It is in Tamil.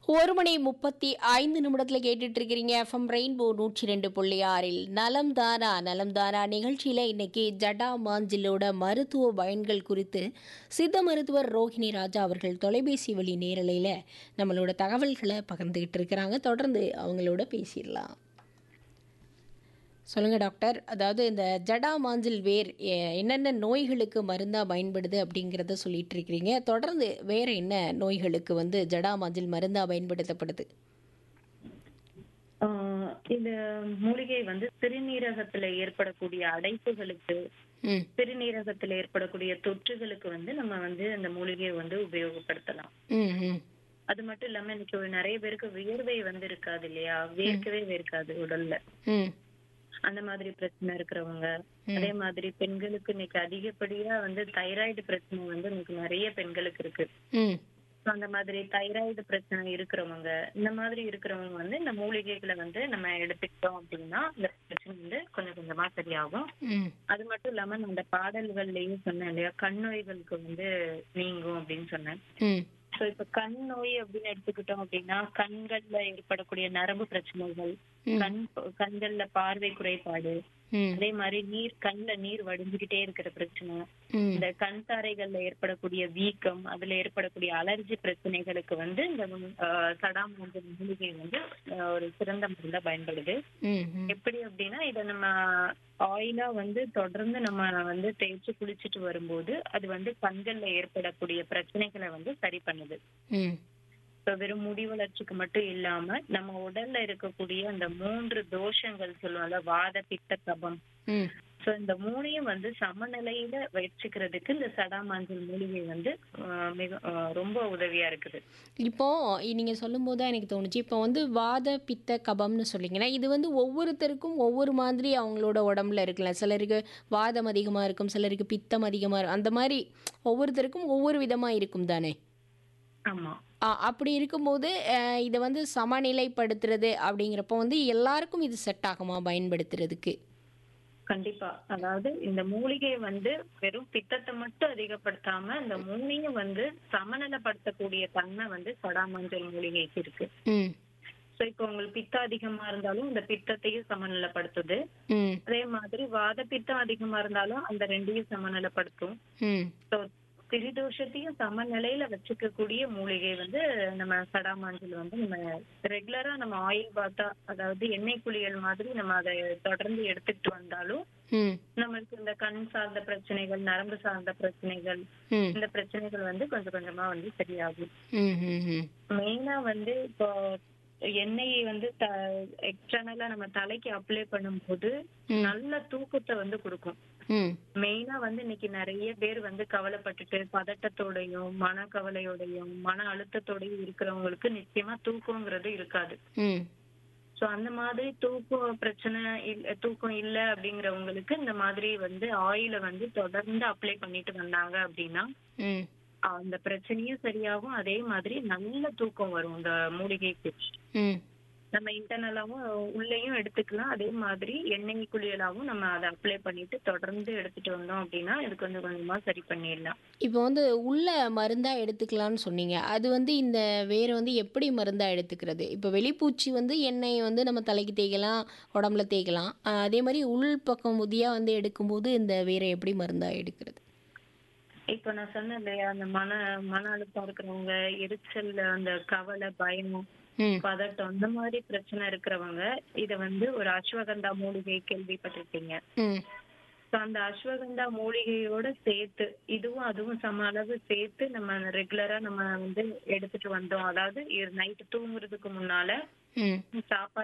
ஒரு மணி முப்பத்தி ஐந்து நிமிடத்தில் கேட்டுட்டு இருக்கிறீங்க எஃப்எம் ரெயின்போ நூற்றி ரெண்டு புள்ளி ஆறில் நலம் தானா நலம் தானா நிகழ்ச்சியில் இன்னைக்கு ஜடா மாஞ்சிலோட மருத்துவ பயன்கள் குறித்து சித்த மருத்துவர் ரோஹிணி ராஜா அவர்கள் தொலைபேசி வழி நேரலையில் நம்மளோட தகவல்களை பகிர்ந்துகிட்டு இருக்கிறாங்க தொடர்ந்து அவங்களோட பேசிடலாம் சொல்லுங்க டாக்டர் அதாவது இந்த ஜடா மாஞ்சில் வேர் எ- என்னென்ன நோய்களுக்கு மருந்தா பயன்படுது அப்படிங்கிறத சொல்லிட்டு இருக்கிறீங்க தொடர்ந்து வேற என்ன நோய்களுக்கு வந்து ஜடா மாஞ்சில் மருந்தா பயன்படுத்தப்படுது ஆஹ் இந்த மூலிகை வந்து சிறுநீரகத்துல ஏற்படக்கூடிய அடைப்புகளுக்கு ம் சிறுநீரகத்துல ஏற்படக்கூடிய தொற்றுகளுக்கு வந்து நம்ம வந்து அந்த மூலிகையை வந்து உபயோகப்படுத்தலாம் ம் ம் அது மட்டும் இல்லாம இன்னைக்கு ஒரு நிறைய பேருக்கு வியர்வை வந்து இருக்காது இல்லையா வேர்க்கவே வேர்க்காது உடல்ல ம் அந்த மாதிரி பிரச்சனை இருக்கிறவங்க அதே மாதிரி பெண்களுக்கு இன்னைக்கு அதிகப்படியா வந்து தைராய்டு பிரச்சனை வந்து இன்னைக்கு நிறைய பெண்களுக்கு இருக்கு ம் So, அந்த மாதிரி தைராய்டு பிரச்சனை இருக்கிறவங்க இந்த மாதிரி இருக்கிறவங்க வந்து இந்த மூலிகைகளை வந்து நம்ம எடுத்துக்கிட்டோம் அப்படின்னா இந்த பிரச்சனை வந்து கொஞ்சம் கொஞ்சமா சரியாகும் ம் அது மட்டும் இல்லாம நான் அந்த பாடல்கள்லயும் சொன்னேன் இல்லையா கண் நோய்களுக்கு வந்து நீங்கும் அப்படின்னு சொன்னேன் ம் சோ இப்ப கண் நோய் அப்படின்னு எடுத்துக்கிட்டோம் அப்படின்னா கண்கள்ல ஏற்படக்கூடிய நரம்பு பிரச்சனைகள் கண் கண்கள்ல பார்வை குறைபாடு ம் அதே மாதிரி நீர் கண்ல நீர் வடிஞ்சுக்கிட்டே இருக்கிற பிரச்சனை ம் இந்த கண் தாரைகள்ல ஏற்படக்கூடிய வீக்கம் அதுல ஏற்படக்கூடிய அலர்ஜி பிரச்சனைகளுக்கு வந்து இந்த ஆஹ், சடாமூஞ்சல் மூலிகை வந்து ஆஹ், ஒரு சிறந்த மருந்தா பயன்படுது ம் ம் எப்படி அப்படின்னா இத நம்ம ஆயிலா வந்து தொடர்ந்து நம்ம வந்து தேய்ச்சி குளிச்சுட்டு வரும்போது அது வந்து கண்கள்ல ஏற்படக்கூடிய பிரச்சனைகளை வந்து சரி பண்ணுது ம் இப்ப வெறும் முடி வளர்ச்சிக்கு மட்டும் இல்லாம நம்ம உடல்ல இருக்கக்கூடிய அந்த மூன்று தோஷங்கள் சொல்லுவோம்ல வாத பித்த கபம் ம் சோ இந்த மூணையும் வந்து சமநிலையில வச்சுக்கிறதுக்கு இந்த சடாமாஞ்சல் மூலிகை வந்து ஆஹ், மிக ஆஹ், ரொம்ப உதவியா இருக்குது இப்போ நீங்கள் சொல்லும்போது தான் எனக்கு தோணுச்சு இப்போ வந்து வாத பித்த கபம்னு சொல்லிங்கன்னா இது வந்து ஒவ்வொருத்தருக்கும் ஒவ்வொரு மாதிரி அவங்களோட உடம்புல இருக்கலாம் சிலருக்கு வாதம் அதிகமாக இருக்கும் சிலருக்கு பித்தம் அதிகமாக இருக்கும் அந்த மாதிரி ஒவ்வொருத்தருக்கும் ஒவ்வொரு விதமாக இருக்கும் தானே ஆமா ஆ, அப்படி இருக்கும்போது அஹ், இதை வந்து சமநிலைப்படுத்துறது அப்படிங்கிறப்போ வந்து எல்லாருக்கும் இது செட் ஆகுமா பயன்படுத்துறதுக்கு கண்டிப்பா அதாவது இந்த மூலிகை வந்து வெறும் பித்தத்தை மட்டும் அதிகப்படுத்தாம இந்த மூணையும் வந்து சமநிலைப்படுத்தக்கூடிய தன்மை வந்து சடாமஞ்சள் மூலிகைக்கு இருக்கு ம் சோ இப்போ உங்களுக்கு பித்தம் அதிகமா இருந்தாலும் இந்த பித்தத்தையும் சமநிலைப்படுத்துது ம் அதே மாதிரி வாத பித்தம் அதிகமா இருந்தாலும் அந்த ரெண்டையும் சமநிலைப்படுத்தும் ம் ஸோ திரிதோஷத்தையும் சமநிலையில வச்சுக்கக்கூடிய மூலிகை வந்து நம்ம சடாமாஞ்சல் வந்து நம்ம ரெகுலரா நம்ம ஆயில் பாத்தா அதாவது எண்ணெய் குளியல் மாதிரி நம்ம அதை தொடர்ந்து எடுத்துக்கிட்டு வந்தாலும் ம் நம்மளுக்கு இந்த கண் சார்ந்த பிரச்சனைகள் நரம்பு சார்ந்த பிரச்சனைகள் ம் இந்த பிரச்சனைகள் வந்து கொஞ்சம் கொஞ்சமா வந்து சரியாகும் ம் ம் ம் மெயினா வந்து இப்போ எண்ணெய் வந்து த எக்ஸ்டர்னலா நம்ம தலைக்கு அப்ளை பண்ணும்போது ம். நல்ல தூக்கத்தை வந்து கொடுக்கும் ம் மெயினா வந்து இன்னைக்கு நிறைய பேர் வந்து கவலைப்பட்டுட்டு பதட்டத்தோடையும் மன கவலையோடையும் மன அழுத்தத்தோடையும் இருக்கிறவங்களுக்கு நிச்சயமா தூக்கங்கிறது இருக்காது ம் சோ அந்த மாதிரி தூக்கம் பிரச்சனை இல்ல தூக்கம் இல்ல அப்படிங்கிறவங்களுக்கு இந்த மாதிரி வந்து ஆயில வந்து தொடர்ந்து அப்ளை பண்ணிட்டு வந்தாங்க அப்படின்னா ம் அந்த பிரச்சனையும் சரியாகும் அதே மாதிரி நல்ல தூக்கம் வரும் இந்த மூலிகைக்கு ம் நம்ம இன்டர்னலாவும் உள்ளேயும் எடுத்துக்கலாம் அதே மாதிரி எண்ணெய் குளியலாவும் நம்ம அதை அப்ளை பண்ணிட்டு தொடர்ந்து எடுத்துட்டு வந்தோம் அப்படின்னா இது கொஞ்சம் கொஞ்சமா சரி பண்ணிடலாம் இப்போ வந்து உள்ள மருந்தா எடுத்துக்கலாம்னு சொன்னீங்க அது வந்து இந்த வேர் வந்து எப்படி மருந்தா எடுத்துக்கிறது இப்போ வெளிப்பூச்சி வந்து எண்ணெயை வந்து நம்ம தலைக்கு தேய்க்கலாம் உடம்புல தேய்க்கலாம் ஆஹ் அதே மாதிரி உள் பக்கம் முதியா வந்து எடுக்கும்போது இந்த வேரை எப்படி மருந்தா எடுக்கிறது இப்ப நான் சொன்னேன் இல்லையா அந்த மன மன அழுத்தம் இருக்கிறவங்க எரிச்சல்ல அந்த கவலை பயம் ம் பதட்டம் அந்த மாதிரி பிரச்சனை இருக்கிறவங்க இத வந்து ஒரு அஸ்வகந்தா மூலிகை கேள்விப்பட்டிருப்பீங்க ம் So, அந்த அஸ்வகந்தா மூலிகையோட சேர்த்து இதுவும் அதுவும் சம அளவு சேர்த்து நம்ம ரெகுலரா நம்ம வந்து எடுத்துட்டு வந்தோம் அதாவது நைட்டு தூங்குறதுக்கு முன்னால ம் சாப்பாடு